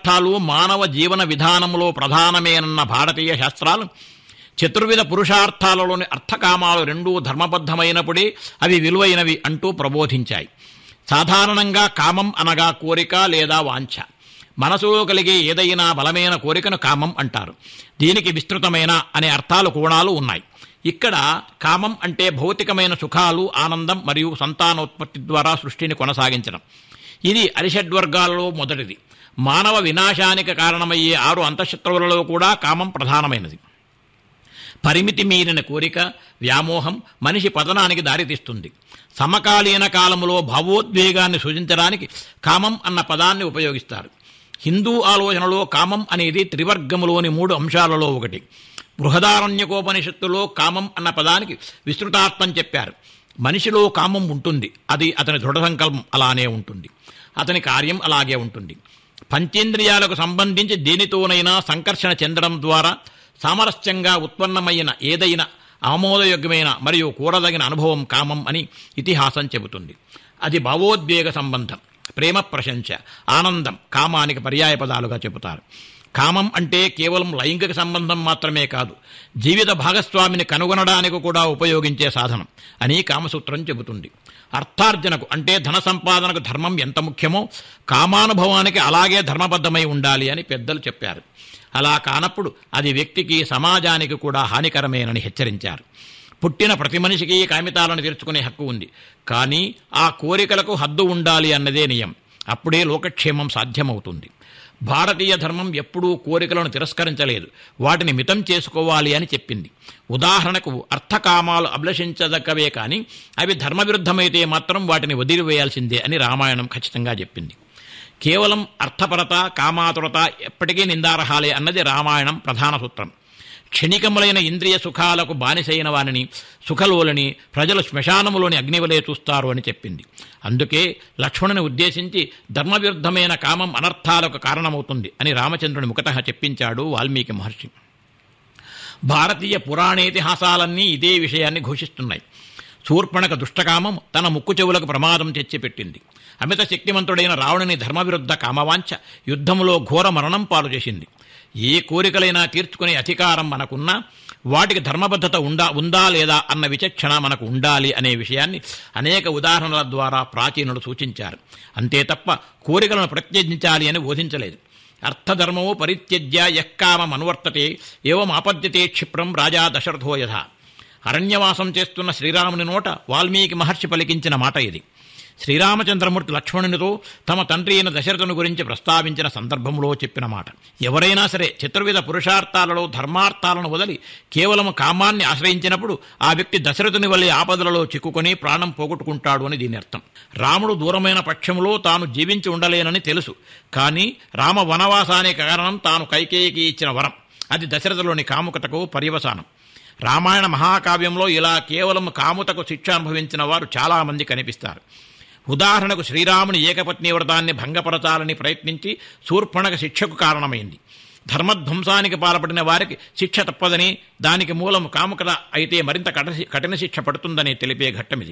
పురుషార్థాలు మానవ జీవన విధానంలో ప్రధానమేనన్న భారతీయ శాస్త్రాలు చతుర్విధ పురుషార్థాలలోని అర్థకామాలు రెండూ ధర్మబద్ధమైనప్పుడే అవి విలువైనవి అంటూ ప్రబోధించాయి సాధారణంగా కామం అనగా కోరిక లేదా వాంఛ మనసులో కలిగే ఏదైనా బలమైన కోరికను కామం అంటారు దీనికి విస్తృతమైన అనే అర్థాలు కోణాలు ఉన్నాయి ఇక్కడ కామం అంటే భౌతికమైన సుఖాలు ఆనందం మరియు సంతానోత్పత్తి ద్వారా సృష్టిని కొనసాగించడం ఇది అరిషడ్వర్గాలలో మొదటిది మానవ వినాశానికి కారణమయ్యే ఆరు అంతఃశత్రువులలో కూడా కామం ప్రధానమైనది పరిమితి మీరిన కోరిక వ్యామోహం మనిషి పతనానికి దారితీస్తుంది సమకాలీన కాలంలో భావోద్వేగాన్ని సూచించడానికి కామం అన్న పదాన్ని ఉపయోగిస్తారు హిందూ ఆలోచనలో కామం అనేది త్రివర్గములోని మూడు అంశాలలో ఒకటి బృహదారణ్యకోపనిషత్తులో కామం అన్న పదానికి విస్తృతార్థం చెప్పారు మనిషిలో కామం ఉంటుంది అది అతని దృఢ సంకల్పం అలానే ఉంటుంది అతని కార్యం అలాగే ఉంటుంది పంచేంద్రియాలకు సంబంధించి దేనితోనైనా సంకర్షణ చెందడం ద్వారా సామరస్యంగా ఉత్పన్నమైన ఏదైనా ఆమోదయోగ్యమైన మరియు కూడదగిన అనుభవం కామం అని ఇతిహాసం చెబుతుంది అది భావోద్వేగ సంబంధం ప్రేమ ప్రశంస ఆనందం కామానికి పర్యాయ పదాలుగా చెబుతారు కామం అంటే కేవలం లైంగిక సంబంధం మాత్రమే కాదు జీవిత భాగస్వామిని కనుగొనడానికి కూడా ఉపయోగించే సాధనం అని కామసూత్రం చెబుతుంది అర్థార్జనకు అంటే ధన సంపాదనకు ధర్మం ఎంత ముఖ్యమో కామానుభవానికి అలాగే ధర్మబద్ధమై ఉండాలి అని పెద్దలు చెప్పారు అలా కానప్పుడు అది వ్యక్తికి సమాజానికి కూడా హానికరమేనని హెచ్చరించారు పుట్టిన ప్రతి మనిషికి కామితాలను తీర్చుకునే హక్కు ఉంది కానీ ఆ కోరికలకు హద్దు ఉండాలి అన్నదే నియం అప్పుడే లోకక్షేమం సాధ్యమవుతుంది భారతీయ ధర్మం ఎప్పుడూ కోరికలను తిరస్కరించలేదు వాటిని మితం చేసుకోవాలి అని చెప్పింది ఉదాహరణకు అర్థకామాలు అభిలషించదగ్గవే కానీ అవి ధర్మవిరుద్ధమైతే మాత్రం వాటిని వదిలివేయాల్సిందే అని రామాయణం ఖచ్చితంగా చెప్పింది కేవలం అర్థపరత కామాతురత ఎప్పటికీ నిందార్హాలే అన్నది రామాయణం ప్రధాన సూత్రం క్షణికములైన ఇంద్రియ సుఖాలకు బానిసైన వానిని సుఖలోలని ప్రజలు శ్మశానములోని అగ్నివలే చూస్తారు అని చెప్పింది అందుకే లక్ష్మణుని ఉద్దేశించి ధర్మవిరుద్ధమైన కామం అనర్థాలకు కారణమవుతుంది అని రామచంద్రుని ముఖత చెప్పించాడు వాల్మీకి మహర్షి భారతీయ పురాణేతిహాసాలన్నీ ఇదే విషయాన్ని ఘోషిస్తున్నాయి శూర్పణక దుష్టకామం తన ముక్కు చెవులకు ప్రమాదం తెచ్చిపెట్టింది అమిత శక్తిమంతుడైన రావణుని ధర్మవిరుద్ధ కామవాంఛ యుద్ధములో ఘోర మరణం పాలు చేసింది ఏ కోరికలైనా తీర్చుకునే అధికారం మనకున్నా వాటికి ధర్మబద్ధత ఉందా ఉందా లేదా అన్న విచక్షణ మనకు ఉండాలి అనే విషయాన్ని అనేక ఉదాహరణల ద్వారా ప్రాచీనులు సూచించారు అంతే తప్ప కోరికలను ప్రత్యజించాలి అని బోధించలేదు అర్థధర్మము పరిత్యజ్య యక్కామం అనువర్తతే ఏవం ఆపద్యతే క్షిప్రం రాజా దశరథో యథ అరణ్యవాసం చేస్తున్న శ్రీరాముని నోట వాల్మీకి మహర్షి పలికించిన మాట ఇది శ్రీరామచంద్రమూర్తి లక్ష్మణునితో తమ తండ్రి అయిన దశరథుని గురించి ప్రస్తావించిన సందర్భంలో చెప్పిన మాట ఎవరైనా సరే చతుర్విధ పురుషార్థాలలో ధర్మార్థాలను వదిలి కేవలం కామాన్ని ఆశ్రయించినప్పుడు ఆ వ్యక్తి దశరథుని వల్లే ఆపదలలో చిక్కుకొని ప్రాణం పోగొట్టుకుంటాడు అని దీని అర్థం రాముడు దూరమైన పక్షంలో తాను జీవించి ఉండలేనని తెలుసు కానీ రామ వనవాసానికి కారణం తాను కైకేయికి ఇచ్చిన వరం అది దశరథులోని కాముకతకు పర్యవసానం రామాయణ మహాకావ్యంలో ఇలా కేవలం కాముతకు శిక్ష అనుభవించిన వారు చాలామంది కనిపిస్తారు ఉదాహరణకు శ్రీరాముని ఏకపత్ని వ్రతాన్ని భంగపరచాలని ప్రయత్నించి శూర్పణక శిక్షకు కారణమైంది ధర్మధ్వంసానికి పాల్పడిన వారికి శిక్ష తప్పదని దానికి మూలం కాముకత అయితే మరింత కఠ- కఠిన శిక్ష పడుతుందని తెలిపే ఘట్టమిది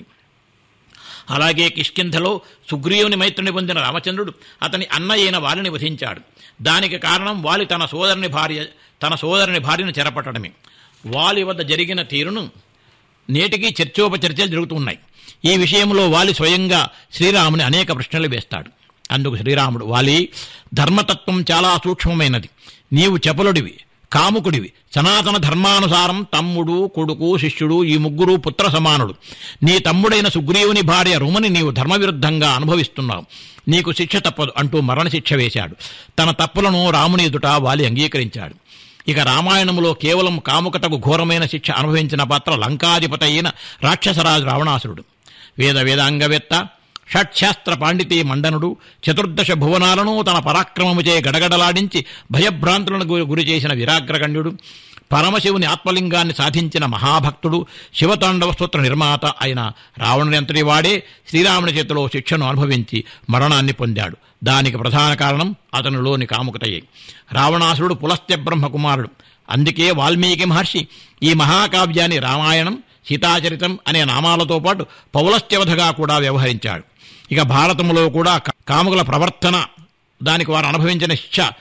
అలాగే కిష్కింధలో సుగ్రీవుని మైత్రిని పొందిన రామచంద్రుడు అతని అన్న అయిన వాలిని వధించాడు దానికి కారణం వాలి తన సోదరుని భార్య తన సోదరుని భార్యను చెరపట్టడమే వాలి వద్ద జరిగిన తీరును నేటికి చర్చోపచర్చలు జరుగుతున్నాయి ఈ విషయంలో వాలి స్వయంగా శ్రీరాముని అనేక ప్రశ్నలు వేస్తాడు అందుకు శ్రీరాముడు వాలి ధర్మతత్వం చాలా సూక్ష్మమైనది నీవు చపలుడివి కాముకుడివి సనాతన ధర్మానుసారం తమ్ముడు కొడుకు శిష్యుడు ఈ ముగ్గురు పుత్ర సమానుడు నీ తమ్ముడైన సుగ్రీవుని భార్య రుమని నీవు ధర్మవిరుద్ధంగా అనుభవిస్తున్నావు నీకు శిక్ష తప్పదు అంటూ మరణశిక్ష వేశాడు తన తప్పులను రాముని ఎదుట వాలి అంగీకరించాడు ఇక రామాయణంలో కేవలం కాముకతకు ఘోరమైన శిక్ష అనుభవించిన పాత్ర లంకాధిపతి అయిన రాక్షసరాజు రావణాసురుడు వేద వేదాంగవేత్త షట్శాస్త్ర పాండితీ మండనుడు చతుర్దశ భువనాలను తన పరాక్రమముచే గడగడలాడించి భయభ్రాంతులను గు- గురి చేసిన విరాగ్రగణ్యుడు పరమశివుని ఆత్మలింగాన్ని సాధించిన మహాభక్తుడు శివతాండవ స్తోత్ర నిర్మాత అయిన రావణుని అంతటి వాడే శ్రీరాముని చేతిలో శిక్షను అనుభవించి మరణాన్ని పొందాడు దానికి ప్రధాన కారణం అతనిలోని కాముకతయే రావణాసురుడు పులస్త్య బ్రహ్మ కుమారుడు అందుకే వాల్మీకి మహర్షి ఈ మహాకావ్యాన్ని రామాయణం సీతాచరితం అనే నామాలతో పాటు పౌలస్త్యవధగా కూడా వ్యవహరించాడు ఇక భారతంలో కూడా కా- కాముకుల ప్రవర్తన దానికి వారు అనుభవించిన శిక్ష